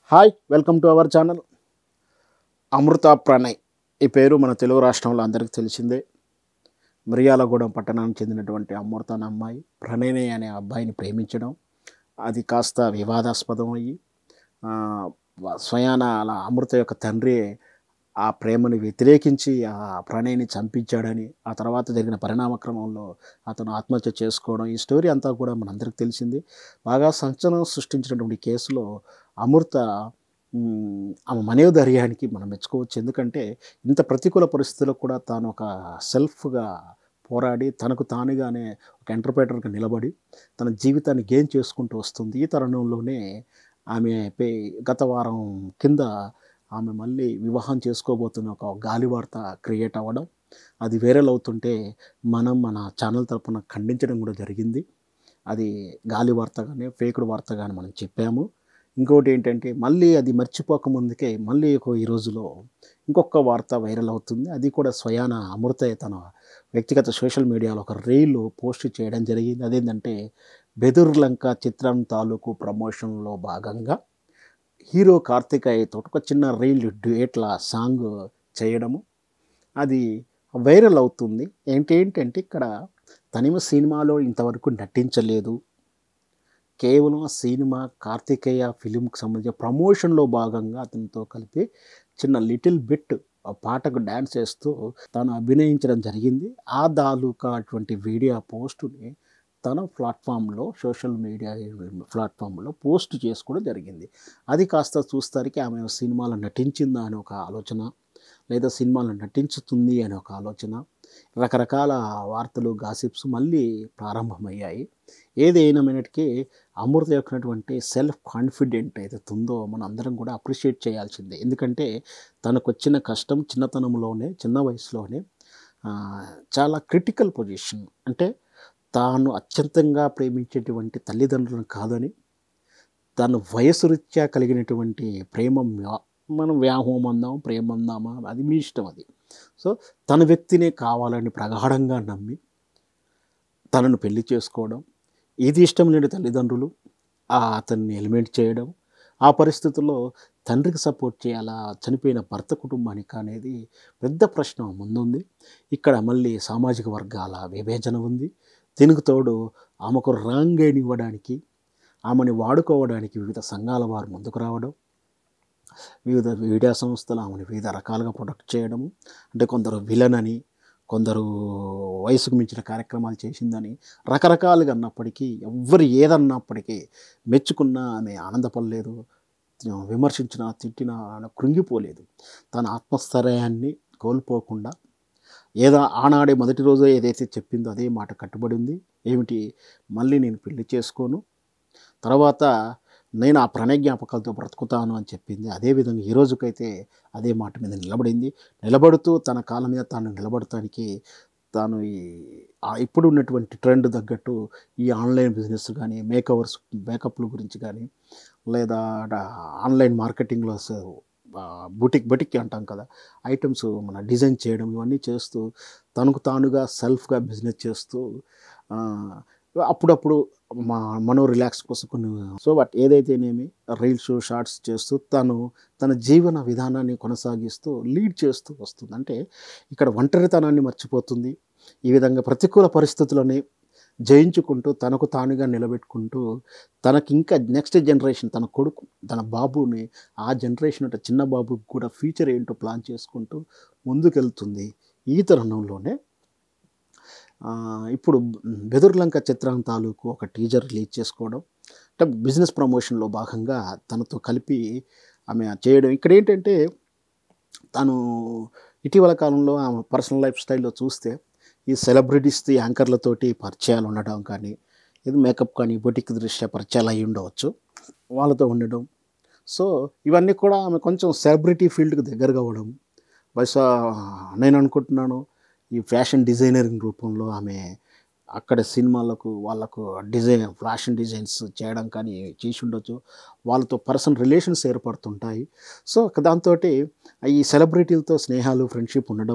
hi welcome to our channel Amrutha Pranay ఈ పేరు మన తెలుగు రాష్ట్రంలో అందరికీ తెలిసిందే మిర్యాలగూడెం పట్టణానికి చెందినటువంటి అమృత అనే అమ్మాయి ప్రణయ్ అనే అబ్బాయిని ప్రేమించడం అది కాస్త వివాదాస్పదం అయ్యి ఆ, వ- స్వయాన అలా అమృత యొక్క తండ్రి ఆ ప్రేమని వ్యతిరేకించి ఆ ప్రణయ్ని చంపించాడని ఆ తర్వాత జరిగిన పరిణామ క్రమంలో అతను ఆత్మహత్య చేసుకోవడం ఈ స్టోరీ అంతా కూడా మనందరికీ తెలిసింది బాగా సంచలనం సృష్టించినటువంటి కేసులో అమృత మ్, ఆమె మనోధైర్యానికి మనం మెచ్చుకోవచ్చు ఎందుకంటే ఇంత ప్రతికూల పరిస్థితుల్లో కూడా తాను ఒక సెల్ఫ్గా పోరాడి తనకు తానుగానే ఒక ఎంటర్ప్రైటర్గా నిలబడి తన జీవితాన్ని గెయిన్ చేసుకుంటూ వస్తుంది ఈ తరుణంలోనే ఆమె పే- గత వారం కింద ఆమె మళ్ళీ వివాహం చేసుకోబోతున్న ఒక గాలి వార్త క్రియేట్ అవ్వడం అది వైరల్ అవుతుంటే మనం మన ఛానల్ తరపున ఖండించడం కూడా జరిగింది అది గాలి వార్తగానే ఫేక్డ్ వార్తగానే మనం చెప్పాము ఇంకోటి ఏంటంటే మళ్ళీ అది మర్చిపోక ముందుకే మళ్ళీ ఒక ఈ రోజులో ఇంకొక వార్త వైరల్ అవుతుంది అది కూడా స్వయాన అమృత తన వ్యక్తిగత సోషల్ మీడియాలో ఒక రీల్ పోస్ట్ చేయడం జరిగింది అదేంటంటే బెదుర్ లంక చిత్రం తాలూకు ప్రమోషన్లో భాగంగా హీరో కార్తికేయ తోటి ఒక చిన్న రీల్ డ్యూయట్ల సాంగ్ చేయడము అది వైరల్ అవుతుంది ఏంటి ఏంటంటే ఇక్కడ తనిమ సినిమాలో ఇంతవరకు నటించలేదు కేవలం ఆ సినిమా కార్తికేయ ఫిలింకి సంబంధించిన ప్రమోషన్లో భాగంగా అతనితో కలిపి చిన్న లిటిల్ బిట్ ఆ పాటకు డ్యాన్స్ చేస్తూ తాను అభినయించడం జరిగింది ఆ దాలూకా అటువంటి వీడియో పోస్టుని తన ప్లాట్ఫామ్లో సోషల్ మీడియా ప్లాట్ఫామ్లో పోస్ట్ చేసుకోవడం జరిగింది అది కాస్త చూస్తానికి ఆమె సినిమాలో నటించిందా అని ఒక ఆలోచన లేదా సినిమాలో నటించుతుంది అనే ఒక ఆలోచన రకరకాల వార్తలు గాసిప్స్ మళ్ళీ ప్రారంభమయ్యాయి ఏదైనమైనటికీ అమృత యొక్కనటువంటి సెల్ఫ్ కాన్ఫిడెంట్ ఏదైతే ఉందో మనం అందరం కూడా అప్రిషియేట్ చేయాల్సిందే ఎందుకంటే తనకు వచ్చిన కష్టం చిన్నతనంలోనే చిన్న వయసులోనే ఆ, చాలా క్రిటికల్ పొజిషన్ అంటే తాను అత్యంతంగా ప్రేమించేటువంటి తల్లిదండ్రులను కాదని తను వయసు రీత్యా కలిగినటువంటి ప్రేమ వ్యా- మనం వ్యామోహం అందాం ప్రేమ అందామా అది మీ ఇష్టం అది సో తన వ్యక్తినే కావాలని ప్రగాఢంగా నమ్మి తనను పెళ్లి చేసుకోవడం ఇది ఇష్టం లేని తల్లిదండ్రులు ఆ అతన్ని ఎలిమెంట్ చేయడం ఆ పరిస్థితుల్లో తండ్రికి సపోర్ట్ చేయాలా చనిపోయిన భర్త కుటుంబానికి అనేది పెద్ద ప్రశ్న ముందుంది ఇక్కడ మళ్ళీ సామాజిక వర్గాల విభేచన ఉంది దీనికి తోడు ఆమెకు రాంగ్ గైడ్ ఇవ్వడానికి ఆమెని వాడుకోవడానికి వివిధ సంఘాల వారు ముందుకు రావడం వివిధ మీడియా సంస్థలు ఆమెను వివిధ రకాలుగా ప్రొటెక్ట్ చేయడము అంటే కొందరు విలన్ అని కొందరు వయసుకు మించిన కార్యక్రమాలు చేసిందని రకరకాలుగా అన్నప్పటికీ ఎవ్వరు ఏదన్నప్పటికీ మెచ్చుకున్నా ఆమె ఆనందపడలేదు విమర్శించినా తిట్టినా ఆమె కృంగిపోలేదు తన ఆత్మస్థైర్యాన్ని కోల్పోకుండా ఏదో ఆనాడే మొదటి రోజు ఏదైతే చెప్పిందో అదే మాట కట్టుబడి ఉంది ఏమిటి మళ్ళీ నేను పెళ్లి చేసుకోను తర్వాత నేను ఆ ప్రణయ జ్ఞాపకాలతో బ్రతుకుతాను అని చెప్పింది అదేవిధంగా ఈ రోజుకైతే అదే మాట మీద నిలబడింది నిలబడుతూ తన కాళ్ళ మీద తాను నిలబడటానికి తాను ఈ ఆ ఇప్పుడు ఉన్నటువంటి ట్రెండ్ తగ్గట్టు ఈ ఆన్లైన్ బిజినెస్ కానీ మేకవర్స్ మేకప్ల గురించి కానీ లేదా ఆన్లైన్ మార్కెటింగ్లో బుటిక్ బుటిక్ అంటాం కదా ఐటమ్స్ మన డిజైన్ చేయడం ఇవన్నీ చేస్తూ తనకు తానుగా సెల్ఫ్గా బిజినెస్ చేస్తూ ఆ, అప్పుడప్పుడు మా మనో రిలాక్స్ కోసం కొన్ని సో బట్ ఏదైతేనేమి రీల్స్ షార్ట్స్ చేస్తూ తను తన జీవన విధానాన్ని కొనసాగిస్తూ లీడ్ చేస్తూ వస్తుంది అంటే ఇక్కడ ఒంటరితనాన్ని మర్చిపోతుంది ఈ విధంగా ప్రతికూల పరిస్థితులని జయించుకుంటూ తనకు తానుగా నిలబెట్టుకుంటూ తనకి ఇంకా నెక్స్ట్ జనరేషన్ తన కొడుకు తన బాబుని ఆ జనరేషన్ అంటే చిన్న బాబుకి కూడా ఫ్యూచర్ ఏంటో ప్లాన్ చేసుకుంటూ ముందుకెళ్తుంది ఈ తరుణంలోనే ఆ, ఇప్పుడు బెదుర్లంక చిత్రం తాలూకు ఒక టీజర్ రిలీజ్ చేసుకోవడం అంటే బిజినెస్ ప్రమోషన్లో భాగంగా తనతో కలిపి ఆమె చేయడం ఇక్కడ ఏంటంటే తను ఇటీవల కాలంలో ఆమె పర్సనల్ లైఫ్ స్టైల్లో చూస్తే ఈ సెలబ్రిటీస్ యాంకర్లతోటి పరిచయాలు ఉండడం కానీ ఇది మేకప్ కానీ బొటిక్ దృష్ట్యా పరిచయాలు అయి ఉండవచ్చు వాళ్ళతో ఉండడం సో ఇవన్నీ కూడా ఆమె కొంచెం సెలబ్రిటీ ఫీల్డ్కి దగ్గరగా అవ్వడం బహుశా నేను అనుకుంటున్నాను ఈ ఫ్యాషన్ డిజైనరింగ్ రూపంలో ఆమె అక్కడ సినిమాలకు వాళ్ళకు డిజైన్ ఫ్యాషన్ డిజైన్స్ చేయడం కానీ చేసి ఉండొచ్చు వాళ్ళతో పర్సన్ రిలేషన్స్ ఏర్పడుతుంటాయి సో దాంతో ఈ సెలబ్రిటీలతో స్నేహాలు ఫ్రెండ్షిప్ ఉండడం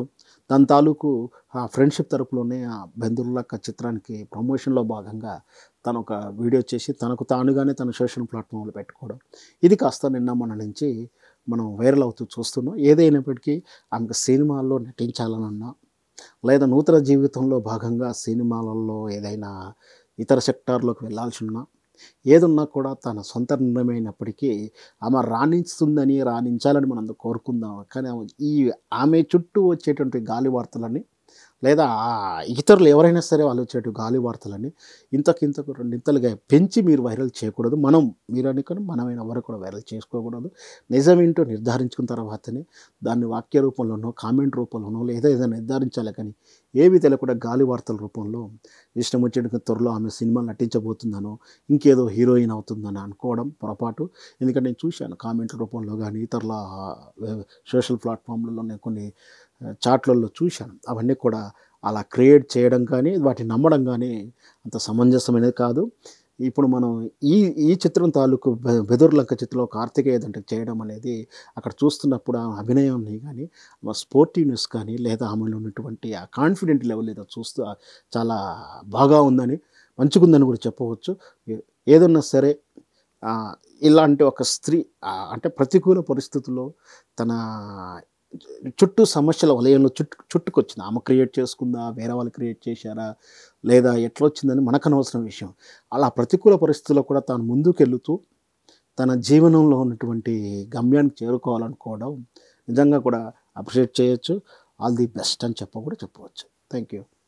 దాని తాలూకు ఆ ఫ్రెండ్షిప్ తరపులోనే ఆ బెందుర్లక్క చిత్రానికి ప్రమోషన్లో భాగంగా తను ఒక వీడియో చేసి తనకు తానుగానే తన సోషల్ ప్లాట్ఫామ్లో పెట్టుకోవడం ఇది కాస్త నిన్న మన నుంచి మనం వైరల్ అవుతూ చూస్తున్నాం ఏదైనప్పటికీ ఆమెకు సినిమాల్లో నటించాలనున్నా లేదా నూతన జీవితంలో భాగంగా సినిమాలలో ఏదైనా ఇతర సెక్టార్లోకి వెళ్ళాల్సి ఉన్నా ఏదున్నా కూడా తన సొంత నిర్ణయమైనప్పటికీ ఆమె రాణిస్తుందని రాణించాలని మనం అందరూ కోరుకుందాం కానీ ఆమె- ఈ ఆమె చుట్టూ వచ్చేటువంటి గాలి వార్తలని లేదా ఆ ఇతరులు ఎవరైనా సరే వాళ్ళు వచ్చేటు గాలి వార్తలని ఇంతకింతకు రెండింతలుగా పెంచి మీరు వైరల్ చేయకూడదు మనం మీరు అనుకుని మనమైన ఎవరు కూడా వైరల్ చేసుకోకూడదు నిజమేంటో నిర్ధారించుకున్న తర్వాతనే దాన్ని వాక్య రూపంలోనో కామెంట్ రూపంలోనో లేదా ఏదైనా నిర్ధారించాలి కానీ ఏవి తెలియకుండా గాలి వార్తల రూపంలో ఇష్టం వచ్చేట్టుగా త్వరలో ఆమె సినిమా నటించబోతుందనో ఇంకేదో హీరోయిన్ అవుతుందని అనుకోవడం పొరపాటు ఎందుకంటే నేను చూశాను కామెంట్ల రూపంలో కానీ ఇతరుల సోషల్ ప్లాట్ఫామ్లలో నేను కొన్ని ఆ, చాట్లలో చూశాను అవన్నీ కూడా అలా క్రియేట్ చేయడం కానీ వాటిని నమ్మడం కానీ అంత సమంజసమైనది కాదు ఇప్పుడు మనం ఈ ఈ చిత్రం తాలూకు బె- బెదుర్లంక చిత్రంలో కార్తికేయ దంట చేయడం అనేది అక్కడ చూస్తున్నప్పుడు ఆ అభినయాన్ని కానీ ఆ స్పోర్టివ్నెస్ కానీ లేదా ఆమెలో ఉన్నటువంటి ఆ కాన్ఫిడెంట్ లెవెల్ ఏదో చూస్తూ ఆ చాలా బాగా ఉందని మంచిగుందని కూడా చెప్పవచ్చు ఏ- ఏదన్నా సరే ఆ, ఇలాంటి ఒక స్త్రీ ఆ, అంటే ప్రతికూల పరిస్థితుల్లో తన చుట్టూ సమస్యల వలయంలో చుట్టు చుట్టుకొచ్చింది ఆమె క్రియేట్ చేసుకుందా వేరే వాళ్ళు క్రియేట్ చేశారా లేదా ఎట్లా వచ్చిందని మనకు అనవసరం విషయం అలా ప్రతికూల పరిస్థితుల్లో కూడా తాను ముందుకెళ్తూ తన జీవనంలో ఉన్నటువంటి గమ్యానికి చేరుకోవాలనుకోవడం నిజంగా కూడా అప్రిషియేట్ చేయొచ్చు ఆల్ ది బెస్ట్ అని చెప్ప కూడా చెప్పవచ్చు థ్యాంక్ యూ